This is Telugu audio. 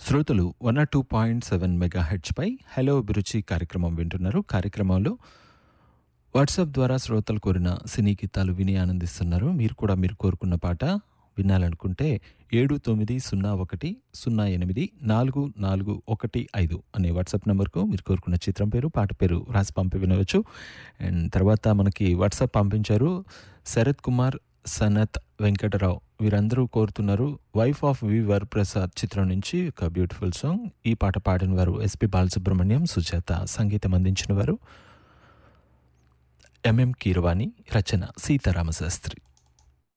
శ్రోతలు one o two point seven mega హెడ్స్పై హలో అభిరుచి కార్యక్రమం వింటున్నారు కార్యక్రమంలో వాట్సాప్ ద్వారా శ్రోతలు కోరిన సినీ గీతాలు విని ఆనందిస్తున్నారు మీరు కూడా మీరు కోరుకున్న పాట వినాలనుకుంటే ఏడు తొమ్మిది సున్నా ఒకటి సున్నా ఎనిమిది నాలుగు నాలుగు ఒకటి ఐదు అనే వాట్సాప్ నెంబర్కు మీరు కోరుకున్న చిత్రం పేరు పాట పేరు రాసి పంపి వినవచ్చు అండ్ తర్వాత మనకి వాట్సాప్ పంపించారు శరత్ కుమార్ సనత్ వెంకటరావు వీరందరూ కోరుతున్నారు wife of V Vara Prasad చిత్రం నుంచి ఒక బ్యూటిఫుల్ సాంగ్ ఈ పాట పాడిన వారు ఎస్పి బాలసుబ్రహ్మణ్యం సుజాత సంగీతం అందించిన వారు ఎంఎం కీరవాణి రచన సీతారామశాస్త్రి